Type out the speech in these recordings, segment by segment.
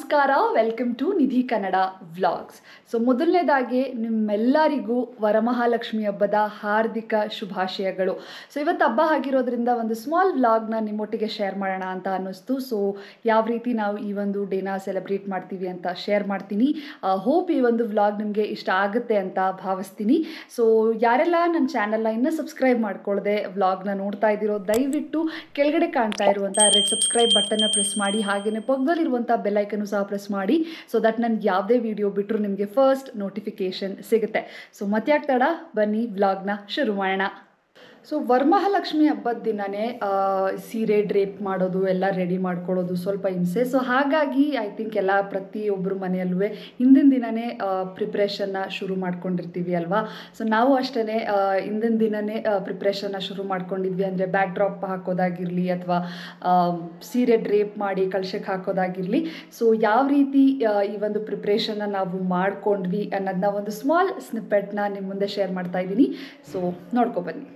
ನಮಸ್ಕಾರ welcome to Nidhi Kannada vlogs so ಮೊದಲನೇದಾಗಿ ನಿಮ್ಮೆಲ್ಲರಿಗೂ ವರಮಹಾಲಕ್ಷ್ಮಿ ಹಬ್ಬದ ಹಾರ್ದಿಕ ಶುಭಾಶಯಗಳು ಸೊ ಇವತ್ತು ಹಬ್ಬ ಆಗಿರೋದ್ರಿಂದ ಒಂದು ಸ್ಮಾಲ್ ವ್ಲಾಗ್ನ ನಿಮ್ಮೊಟ್ಟಿಗೆ ಶೇರ್ ಮಾಡೋಣ ಅಂತ ಅನ್ನಿಸ್ತು ಸೊ ಯಾವ ರೀತಿ ನಾವು ಈ ಒಂದು ಡೇನ ಸೆಲೆಬ್ರೇಟ್ ಮಾಡ್ತೀವಿ ಅಂತ ಶೇರ್ ಮಾಡ್ತೀನಿ ಹೋಪ್ ಈ ಒಂದು ವ್ಲಾಗ್ ನಿಮಗೆ ಇಷ್ಟ ಆಗುತ್ತೆ ಅಂತ ಭಾವಿಸ್ತೀನಿ ಸೊ ಯಾರೆಲ್ಲ ನನ್ನ ಚಾನಲ್ನ ಇನ್ನೂ ಸಬ್ಸ್ಕ್ರೈಬ್ ಮಾಡ್ಕೊಳ್ಳದೆ ವ್ಲಾಗ್ನ ನೋಡ್ತಾ ಇದ್ದೀರೋ ದಯವಿಟ್ಟು ಕೆಳಗಡೆ ಕಾಣ್ತಾ ಇರುವಂಥ ರೆಡ್ ಸಬ್ಸ್ಕ್ರೈಬ್ ಬಟನ್ನ ಪ್ರೆಸ್ ಮಾಡಿ ಹಾಗೆಯೇ ಪಕ್ಕದಲ್ಲಿರುವಂಥ ಬೆಲ್ಲೈಕನ್ನು ಸಹ ಪ್ರೆಸ್ ಮಾಡಿ ಸೊ ದಟ್ ನಾನು ಯಾವುದೇ ವಿಡಿಯೋ ಬಿಟ್ಟರು ನಿಮಗೆ ಫಸ್ಟ್ ನೋಟಿಫಿಕೇಷನ್ ಸಿಗುತ್ತೆ ಸೊ ಮತ್ತ್ಯಾಕೆ ತಡ ಬನ್ನಿ ವ್ಲಾಗ್ನ ಶುರು ಮಾಡೋಣ ಸೊ ವರಮಹಾಲಕ್ಷ್ಮಿ ಹಬ್ಬದ ದಿನನೇ ಆ, ಸೀರೆ ಡ್ರೇಪ್ ಮಾಡೋದು ಎಲ್ಲ ರೆಡಿ ಮಾಡ್ಕೊಳ್ಳೋದು ಸ್ವಲ್ಪ ಹಿಂಸೆ ಸೊ ಹಾಗಾಗಿ ಐ ಥಿಂಕ್ ಎಲ್ಲ ಪ್ರತಿಯೊಬ್ಬರ ಮನೆಯಲ್ಲೂ ಹಿಂದಿನ ದಿನನೇ ಪ್ರಿಪ್ರೇಷನ್ನ ಶುರು ಮಾಡ್ಕೊಂಡಿರ್ತೀವಿ ಅಲ್ವಾ ಸೊ ನಾವು ಅಷ್ಟೇ ಹಿಂದಿನ ದಿನನೇ ಪ್ರಿಪ್ರೇಷನ್ನ ಶುರು ಮಾಡ್ಕೊಂಡಿದ್ವಿ ಅಂದರೆ ಬ್ಯಾಕ್ ಡ್ರಾಪ್ ಹಾಕೋದಾಗಿರಲಿ ಅಥವಾ ಸೀರೆ ಡ್ರೇಪ್ ಮಾಡಿ ಕಳ್ಸಕ್ಕೆ ಹಾಕೋದಾಗಿರಲಿ ಸೊ ಯಾವ ರೀತಿ ಆ, ಈ ಒಂದು ಪ್ರಿಪ್ರೇಷನ್ನ ನಾವು ಮಾಡ್ಕೊಂಡ್ವಿ ಅನ್ನೋದನ್ನ ಒಂದು ಸ್ಮಾಲ್ ಸ್ನಿಪ್ಪೆಟ್ನ ನಿಮ್ಮ ಮುಂದೆ ಶೇರ್ ಮಾಡ್ತಾ ಇದ್ದೀನಿ ಸೊ ನೋಡ್ಕೊಬನ್ನಿ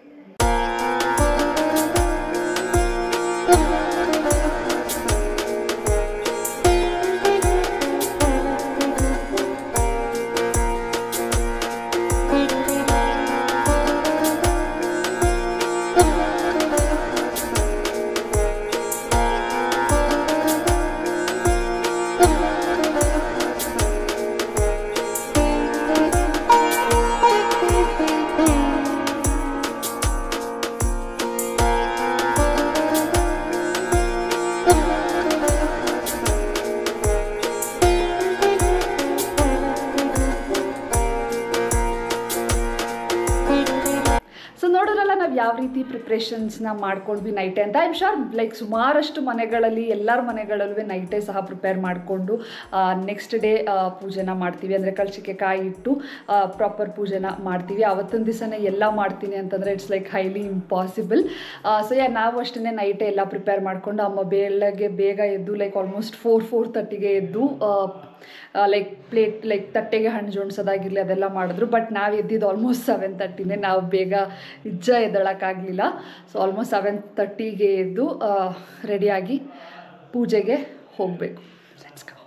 ಸೊ ನೋಡೋರಲ್ಲ ನಾವು ಯಾವ ರೀತಿ ಪ್ರಿಪ್ರೇಷನ್ಸ್ನ ಮಾಡ್ಕೊಂಡ್ವಿ ನೈಟೇ ಅಂತ ಐಮ್ ಶೋರ್ ಲೈಕ್ ಸುಮಾರಷ್ಟು ಮನೆಗಳಲ್ಲಿ ಎಲ್ಲರ ಮನೆಗಳಲ್ಲೂ ನೈಟೇ ಸಹ ಪ್ರಿಪೇರ್ ಮಾಡಿಕೊಂಡು ನೆಕ್ಸ್ಟ್ ಡೇ ಪೂಜೆನ ಮಾಡ್ತೀವಿ ಅಂದರೆ ಕಳ್ಸಿಕೆ ಕಾಯಿ ಇಟ್ಟು ಪ್ರಾಪರ್ ಪೂಜೆನ ಮಾಡ್ತೀವಿ ಅವತ್ತೊಂದು ದಿವಸನೇ ಎಲ್ಲ ಮಾಡ್ತೀನಿ ಅಂತಂದರೆ it's like highly impossible so yeah ನಾವು ಅಷ್ಟೇ ನೈಟೇ ಎಲ್ಲ ಪ್ರಿಪೇರ್ ಮಾಡಿಕೊಂಡು ಅಮ್ಮ ಬೆಳಗ್ಗೆ ಬೇಗ ಎದ್ದು ಲೈಕ್ ಆಲ್ಮೋಸ್ಟ್ ಫೋರ್ ಫೋರ್ ತರ್ಟಿಗೆ ಎದ್ದು ಲೈಕ್ ಪ್ಲೇಟ್ ಲೈಕ್ ತಟ್ಟೆಗೆ ಹಣ್ಣು ಜೋಡಿಸೋದಾಗಿರಲಿ ಅದೆಲ್ಲ ಮಾಡಿದ್ರು ಬಟ್ ನಾವು ಎದ್ದಿದ್ದು ಆಲ್ಮೋಸ್ಟ್ ಸೆವೆನ್ ತರ್ಟಿನೇ ನಾವು ಬೇಗ ನಿಜ ಎದ್ದಳಕ್ಕಾಗಲಿಲ್ಲ ಸೊ ಆಲ್ಮೋಸ್ಟ್ ಸೆವೆನ್ ತರ್ಟಿಗೆ ಎದ್ದು ರೆಡಿಯಾಗಿ ಪೂಜೆಗೆ ಹೋಗಬೇಕು ಲೆಟ್ಸ್ ಗೋ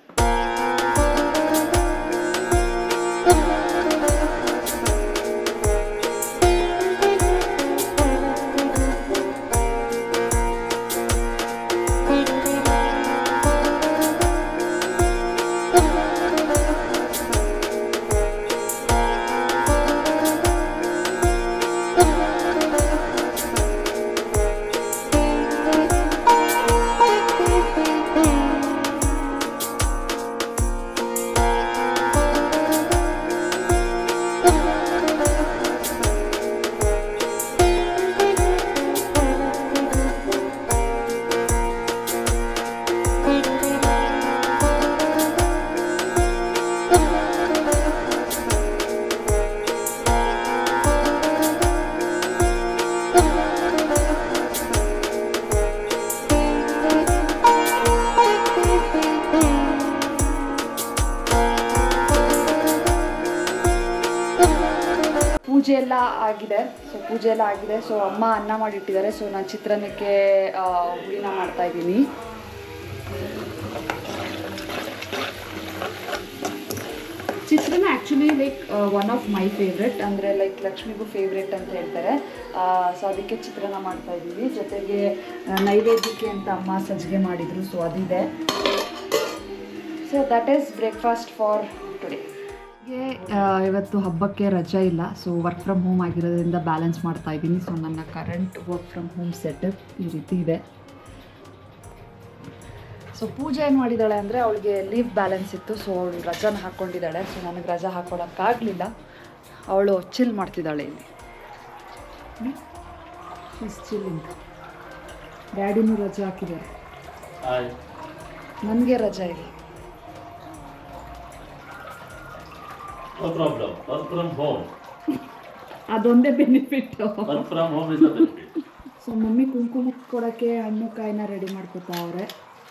ಪೂಜೆ ಎಲ್ಲ ಆಗಿದೆ ಸೊ ಪೂಜೆ ಎಲ್ಲ ಆಗಿದೆ ಸೊ ಅಮ್ಮ ಅನ್ನ ಮಾಡಿಟ್ಟಿದ್ದಾರೆ ಸೊ ನಾನು ಚಿತ್ರಾನ್ನಕ್ಕೆ ಆ, ಹುಳಿನ ಮಾಡ್ತಾ ಇದ್ದೀನಿ chitranna actually like one of my favourite ಅಂದರೆ ಲೈಕ್ ಲಕ್ಷ್ಮಿಗೂ ಫೇವ್ರೆಟ್ ಅಂತ ಹೇಳ್ತಾರೆ ಸೊ ಅದಕ್ಕೆ ಚಿತ್ರಾನ್ನ ಮಾಡ್ತಾ ಇದ್ದೀವಿ ಜೊತೆಗೆ ಆ, ನೈವೇದ್ಯಕ್ಕೆ ಅಂತ ಅಮ್ಮ ಸಜ್ಜಿಗೆ ಮಾಡಿದರು ಸೊ ಅದಿದೆ so that is breakfast for today ಇವತ್ತು ಹಬ್ಬಕ್ಕೆ ರಜೆ ಇಲ್ಲ ಸೊ ವರ್ಕ್ ಫ್ರಮ್ ಹೋಮ್ ಆಗಿರೋದ್ರಿಂದ ಬ್ಯಾಲೆನ್ಸ್ ಮಾಡ್ತಾ ಇದ್ದೀನಿ ಸೊ ನನ್ನ current work from home setup ಈ ರೀತಿ ಇದೆ ಸೊ ಪೂಜೆ ಏನು ಮಾಡಿದ್ದಾಳೆ ಅಂದರೆ ಅವಳಿಗೆ ಲೀವ್ ಬ್ಯಾಲೆನ್ಸ್ ಇತ್ತು ಸೊ ಅವಳು ರಜಾನ ಹಾಕ್ಕೊಂಡಿದ್ದಾಳೆ ಸೊ ನನಗೆ ರಜಾ ಹಾಕ್ಕೊಳಕ್ಕಾಗಲಿಲ್ಲ ಅವಳು ಚಿಲ್ ಮಾಡ್ತಿದ್ದಾಳೆ ಇಲ್ಲಿ ಚಿಲ್ ಅಂತ ಡ್ಯಾಡಿನೂ ರಜೆ ಹಾಕಿದ್ದಾರೆ Hi. ನನಗೆ ರಜಾ ಇಲ್ಲ No problem. Work from home. ಅದೊಂದೇ benefit Work from home is the benefit. So mummy ಕುಂಕುಮಕ್ಕೆ ಕೊಡೋಕ್ಕೆ ಹಣ್ಣು ಕಾಯಿನ ರೆಡಿ ಮಾಡ್ಕೊತಾ ಅವ್ರೆ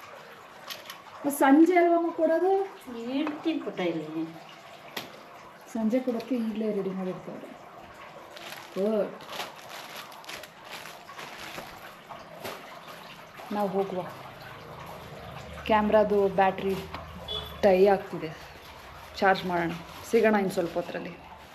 ಸಂಜೆ ಅಲ್ವಮ್ಮ ಕೊಡೋದು ಇಡ್ತೀನಿ ಪುಟ್ಟ ಇಲ್ಲಿ ಸಂಜೆ ಕೊಡೋಕ್ಕೆ ಈಗಲೇ ರೆಡಿ ಮಾಡಿರ್ತಾರೆ ಗುಡ್ ನಾವು ಹೋಗುವ ಕ್ಯಾಮ್ರಾದು ಬ್ಯಾಟ್ರಿ ಟೈ ಆಗ್ತಿದೆ ಚಾರ್ಜ್ ಮಾಡೋಣ ಸಿಗೋಣ ಇನ್ನು ಸ್ವಲ್ಪ ಹೊತ್ತರಲ್ಲಿ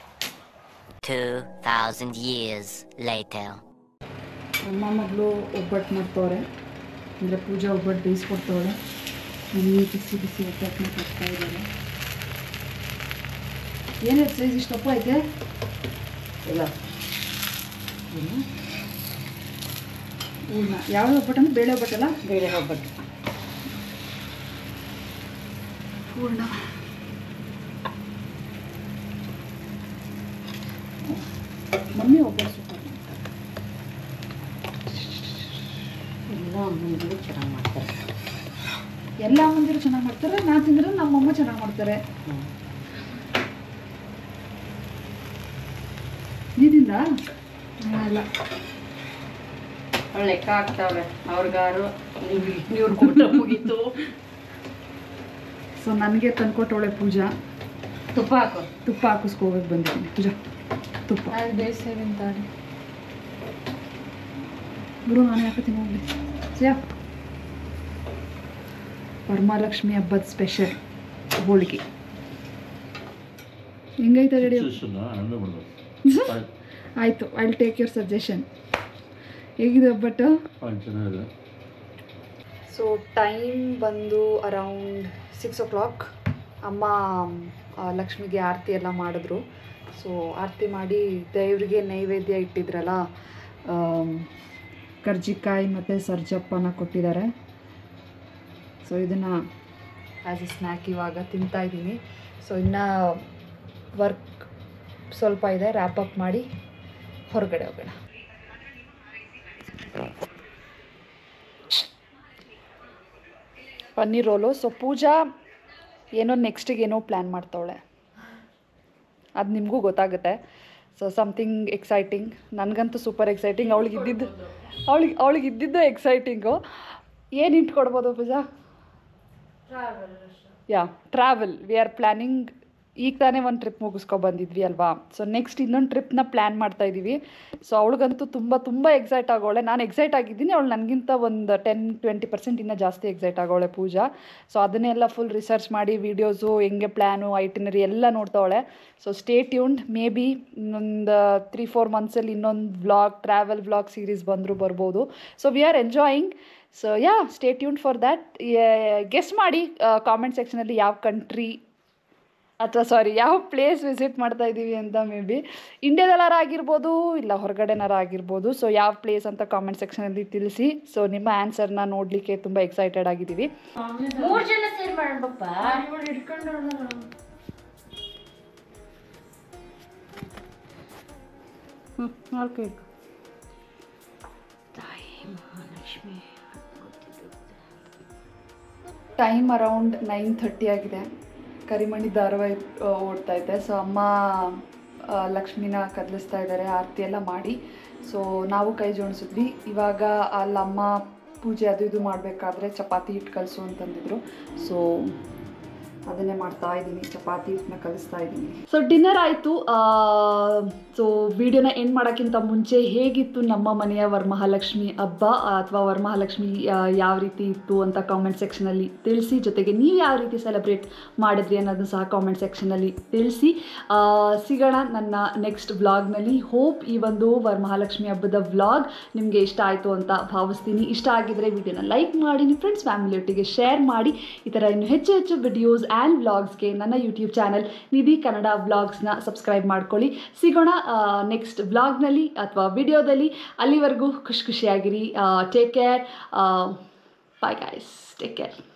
2,000 years later. ಅಮ್ಮ ಮಗಳು ಒಬ್ಬಟ್ಟು ಮಾಡ್ತವ್ರೆ ಅಂದರೆ ಪೂಜಾ ಒಬ್ಬಟ್ಟು ಬೇಯಿಸ್ಕೊಡ್ತವ್ರೆ ಮಮ್ಮಿ ಬಿಸಿ ಬಿಸಿ ಒಬ್ಬಟ್ಟನ್ನ ಕೊಡ್ತಾ ಇದ್ದಾರೆ ಏನೇ ಸೈಜ್ ಇಷ್ಟಪ್ಪ ಐತೆ ಇಲ್ಲ ಹೂರ್ಣ ಯಾವ ಒಬ್ಬಟ್ಟು ಅಂದ್ರೆ ಬೇಳೆ ಒಬ್ಬಟ್ಟಲ್ಲ ಬೇಳೆ ಒಬ್ಬಟ್ಟು ಹೂರ್ಣ ಮಮ್ಮಿ ಒಬ್ಬಟ್ಟು ಸೂಪರ್ ಮಾಡ್ತಾರೆ ಎಲ್ಲ ಮುಂದೆ ಚೆನ್ನಾಗಿ ಮಾಡ್ತಾರೆ ಎಲ್ಲ ಮಂದಿರು ಚೆನ್ನಾಗಿ ಮಾಡ್ತಾರೆ ನಾ ತಿಂದ್ರೆ ನಮ್ಮಮ್ಮ ಚೆನ್ನಾಗಿ ಮಾಡ್ತಾರೆ ಹ್ಞೂ ನೀದಿಂದ ಅಲ್ಲ ಅವ್ಳು ಲೆಕ್ಕ ಹಾಕ್ತಾವ್ರೆ ಅವ್ರಿಗಾರು ನೀವು ಇವ್ರ ಊಟ ಮುಗೀತು ಸೊ ನನಗೆ ತಂದ್ಕೊಟ್ಟವಳೆ ಪೂಜಾ ತುಪ್ಪ ಹಾಕು ತುಪ್ಪ ಹಾಕಿಸ್ಕೋಬೇಕು ಬಂದಿದ್ದೀನಿ ಪೂಜಾ ತುಪ್ಪ ಅದು ಬೇಯಿಸ್ತೇವೆ ಅಂತಾರೆ ಬಿಡು ನಾನೇ ಹಾಕತ್ತೀನಿ ಹೋಗ್ಲಿ ಸಿಯಾ ವರಮಹಾಲಕ್ಷ್ಮಿ ಹಬ್ಬದ ಸ್ಪೆಷಲ್ ಹೋಳಿಗೆ ಹೆಂಗೈತೆ ರೆಡಿ ಸಿಚುವೇಶನ್ ಹ್ಯಾಂಡಲ್ ಮಾಡಬೇಕು ಆಯಿತು ಐ ಟೇಕ್ ಯುವರ್ ಸಜೆಷನ್ ಹೇಗಿದೆ ಒಬ್ಬಟ್ಟು ಹಾಂ ಚೆನ್ನಾಗಿದೆ ಸೊ ಟೈಮ್ ಬಂದು ಅರೌಂಡ್ ಸಿಕ್ಸ್ ಓ ಕ್ಲಾಕ್ ಅಮ್ಮ ಆ, ಲಕ್ಷ್ಮಿಗೆ ಆರತಿ ಎಲ್ಲ ಮಾಡಿದ್ರು ಸೊ ಆರತಿ ಮಾಡಿ ದೇವರಿಗೆ ನೈವೇದ್ಯ ಇಟ್ಟಿದ್ರಲ್ಲ ಆಮ್, ಕರ್ಜಿಕಾಯಿ ಮತ್ತು ಸರ್ಜಪ್ಪನ ಕೊಟ್ಟಿದ್ದಾರೆ ಸೊ ಇದನ್ನು ಆ್ಯಸ್ ಎ ಸ್ನ್ಯಾಕ್ ಇವಾಗ ತಿಂತಾ ಇದ್ದೀನಿ ಸೊ ಇನ್ನು ವರ್ಕ್ ಸ್ವಲ್ಪ ಇದೆ ರ್ಯಾಪ್ ಅಪ್ ಮಾಡಿ ಹೊರಗಡೆ ಹೋಗೋಣ ಪನ್ನೀರ್ ರೋಲು ಸೊ ಪೂಜಾ ಏನೋ ನೆಕ್ಸ್ಟಿಗೆ ಏನೋ ಪ್ಲ್ಯಾನ್ ಮಾಡ್ತಾವಳೆ ಅದು ನಿಮಗೂ ಗೊತ್ತಾಗುತ್ತೆ ಸೊ ಸಮಥಿಂಗ್ ಎಕ್ಸೈಟಿಂಗ್ ನನಗಂತೂ ಸೂಪರ್ ಎಕ್ಸೈಟಿಂಗ್ ಅವಳಿಗೆ ಇದ್ದಿದ್ದು ಅವಳಿಗೆ ಅವಳಿಗೆ ಇದ್ದಿದ್ದು ಎಕ್ಸೈಟಿಂಗು ಏನು ಇಟ್ಕೊಡ್ಬೋದು Pooja yeah travel we are planning ಈಗ ತಾನೇ ಒಂದು ಟ್ರಿಪ್ ಮುಗಿಸ್ಕೊ ಬಂದಿದ್ವಿ ಅಲ್ವಾ ಸೊ ನೆಕ್ಸ್ಟ್ ಇನ್ನೊಂದು ಟ್ರಿಪ್ನ ಪ್ಲ್ಯಾನ್ ಮಾಡ್ತಾ ಇದ್ದೀವಿ ಸೊ ಅವಳಿಗಂತೂ ತುಂಬ ತುಂಬ ಎಕ್ಸೈಟ್ ಆಗೋಳೆ ನಾನು ಎಕ್ಸೈಟ್ ಆಗಿದ್ದೀನಿ ಅವಳು ನನಗಿಂತ ಒಂದು ಟೆನ್ ಟ್ವೆಂಟಿ ಪರ್ಸೆಂಟ್ ಇನ್ನೂ ಜಾಸ್ತಿ ಎಕ್ಸೈಟ್ ಆಗೋಳೆ ಪೂಜಾ ಸೊ ಅದನ್ನೆಲ್ಲ ಫುಲ್ ರಿಸರ್ಚ್ ಮಾಡಿ ವೀಡಿಯೋಸು ಹೆಂಗೆ ಪ್ಲ್ಯಾನು ಐಟಿನರಿ ಎಲ್ಲ ನೋಡ್ತಾವಳೆ so stay tuned maybe ಇನ್ನೊಂದು ತ್ರೀ ಫೋರ್ ಮಂತ್ಸಲ್ಲಿ ಇನ್ನೊಂದು ವ್ಲಾಗ್ ಟ್ರಾವೆಲ್ ವ್ಲಾಗ್ ಸೀರೀಸ್ ಬಂದರೂ ಬರ್ಬೋದು so we are enjoying so yeah stay tune for that guess ಮಾಡಿ ಕಾಮೆಂಟ್ ಸೆಕ್ಷನಲ್ಲಿ ಯಾವ ಕಂಟ್ರಿ ಅಥವಾ ಸಾರಿ ಯಾವ ಪ್ಲೇಸ್ ವಿಸಿಟ್ ಮಾಡ್ತಾ ಇದ್ದೀವಿ ಅಂತ ಮೇ ಬಿ ಇಂಡಿಯಾದಲ್ಲಾರ ಆಗಿರ್ಬೋದು ಇಲ್ಲ ಹೊರಗಡೆನಾರ ಆಗಿರ್ಬೋದು ಸೊ ಯಾವ ಪ್ಲೇಸ್ ಅಂತ ಕಾಮೆಂಟ್ ಸೆಕ್ಷನಲ್ಲಿ ತಿಳಿಸಿ ಸೊ ನಿಮ್ಮ ಆನ್ಸರ್ನ ನೋಡಲಿಕ್ಕೆ ತುಂಬ ಎಕ್ಸೈಟೆಡ್ ಆಗಿದ್ದೀವಿ ಮೂರು ಜನ ಸೇರಿ ಮಾಡಬೇಕಪ್ಪ ಹ್ಞೂ ನಾಲ್ಕು ಟೈಮ್ ಅರೌಂಡ್ ನೈನ್ ಥರ್ಟಿ ಆಗಿದೆ ಕರಿಮಣಿ ಧಾರಾವಾಹಿ ಆ, ಓಡ್ತಾ ಇದೆ ಸೊ ಅಮ್ಮ ಆ, ಲಕ್ಷ್ಮಿನ ಕದಲಿಸ್ತಾ ಇದ್ದಾರೆ ಆರತಿ ಎಲ್ಲ ಮಾಡಿ ಸೊ ನಾವು ಕೈ ಜೋಡಿಸಿದ್ವಿ ಇವಾಗ ಅಲ್ಲಮ್ಮ ಪೂಜೆ ಅದು ಇದು ಮಾಡಬೇಕಾದ್ರೆ ಚಪಾತಿ ಹಿಟ್ಟು ಕಲಿಸು ಅಂತಂದಿದ್ರು ಸೊ ಅದನ್ನೇ ಮಾಡ್ತಾ ಇದ್ದೀನಿ ಚಪಾತಿ ಹಿಟ್ಟನ್ನ ಕಲಿಸ್ತಾ ಇದ್ದೀನಿ ಸೊ ಡಿನ್ನರ್ ಆಯಿತು ಸೊ ವಿಡಿಯೋನ ಎಂಡ್ ಮಾಡೋಕ್ಕಿಂತ ಮುಂಚೆ ಹೇಗಿತ್ತು ನಮ್ಮ ಮನೆಯ ವರಮಹಾಲಕ್ಷ್ಮಿ ಹಬ್ಬ ಅಥವಾ ವರಮಹಾಲಕ್ಷ್ಮಿ ಆ, ಯಾವ ರೀತಿ ಇತ್ತು ಅಂತ ಕಾಮೆಂಟ್ ಸೆಕ್ಷನಲ್ಲಿ ತಿಳಿಸಿ ಜೊತೆಗೆ ನೀವು ಯಾವ ರೀತಿ ಸೆಲೆಬ್ರೇಟ್ ಮಾಡಿದ್ರಿ ಅನ್ನೋದನ್ನು ಸಹ ಕಾಮೆಂಟ್ ಸೆಕ್ಷನಲ್ಲಿ ತಿಳಿಸಿ ಆ, ಸಿಗೋಣ ನನ್ನ ನೆಕ್ಸ್ಟ್ ವ್ಲಾಗ್ನಲ್ಲಿ ಹೋಪ್ ಈ ಒಂದು ವರಮಹಾಲಕ್ಷ್ಮಿ ಹಬ್ಬದ ವ್ಲಾಗ್ ನಿಮಗೆ ಇಷ್ಟ ಆಯಿತು ಅಂತ ಭಾವಿಸ್ತೀನಿ ಇಷ್ಟ ಆಗಿದ್ರೆ ವಿಡಿಯೋನ ಲೈಕ್ ಮಾಡಿ ನಿಮ್ಮ ಫ್ರೆಂಡ್ಸ್ ಫ್ಯಾಮಿಲಿಯೊಟ್ಟಿಗೆ ಶೇರ್ ಮಾಡಿ ಈ ಥರ ಇನ್ನು ಹೆಚ್ಚು ಹೆಚ್ಚು ವಿಡಿಯೋಸ್ ಆ್ಯಂಡ್ ವ್ಲಾಗ್ಸ್ಗೆ ನನ್ನ ಯೂಟ್ಯೂಬ್ ಚಾನಲ್ ನಿಧಿ ಕನ್ನಡ ವ್ಲಾಗ್ಸ್ನ ಸಬ್ಸ್ಕ್ರೈಬ್ ಮಾಡ್ಕೊಳ್ಳಿ ಸಿಗೋಣ ನೆಕ್ಸ್ಟ್ ವ್ಲಾಗ್ನಲ್ಲಿ ಅಥವಾ ವಿಡಿಯೋದಲ್ಲಿ ಅಲ್ಲಿವರೆಗೂ ಖುಷಿ ಖುಷಿಯಾಗಿರಿ take care bye guys take care